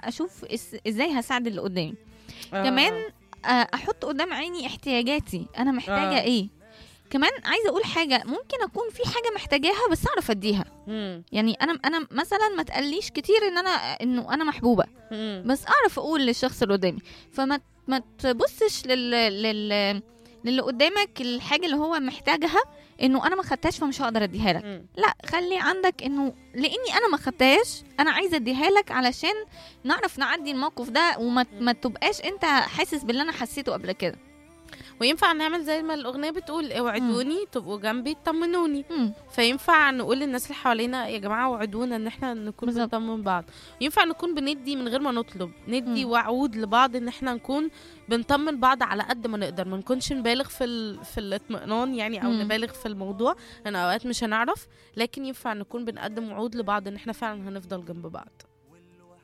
اشوف إس- ازاي هساعد اللي قدامي آه. كمان آه، احط قدام عيني احتياجاتي انا محتاجه آه. ايه كمان عايزه اقول حاجه ممكن اكون في حاجه محتاجاها بس اعرف اديها مم. يعني انا انا مثلا ما تقليش كتير ان انا انه انا محبوبه مم. بس اعرف اقول للشخص اللي قدامي فما ما تبصش لل لل للي قدامك الحاجه اللي هو محتاجها انه انا ما خدتهاش فمش هقدر اديها لك مم. لا خلي عندك انه لاني انا ما خدتهاش انا عايزه اديها لك علشان نعرف نعدي الموقف ده وما ما تبقاش انت حاسس باللي انا حسيته قبل كده وينفع نعمل زي ما الاغنيه بتقول اوعدوني تبقوا جنبي تطمنوني مم. فينفع نقول للناس اللي حوالينا يا جماعه وعدونا ان احنا نكون بالظبط. بنطمن بعض ينفع نكون بندي من غير ما نطلب ندي مم. وعود لبعض ان احنا نكون بنطمن بعض على قد ما نقدر ما نكونش نبالغ في ال... في الاطمئنان يعني او مم. نبالغ في الموضوع لان اوقات مش هنعرف لكن ينفع نكون بنقدم وعود لبعض ان احنا فعلا هنفضل جنب بعض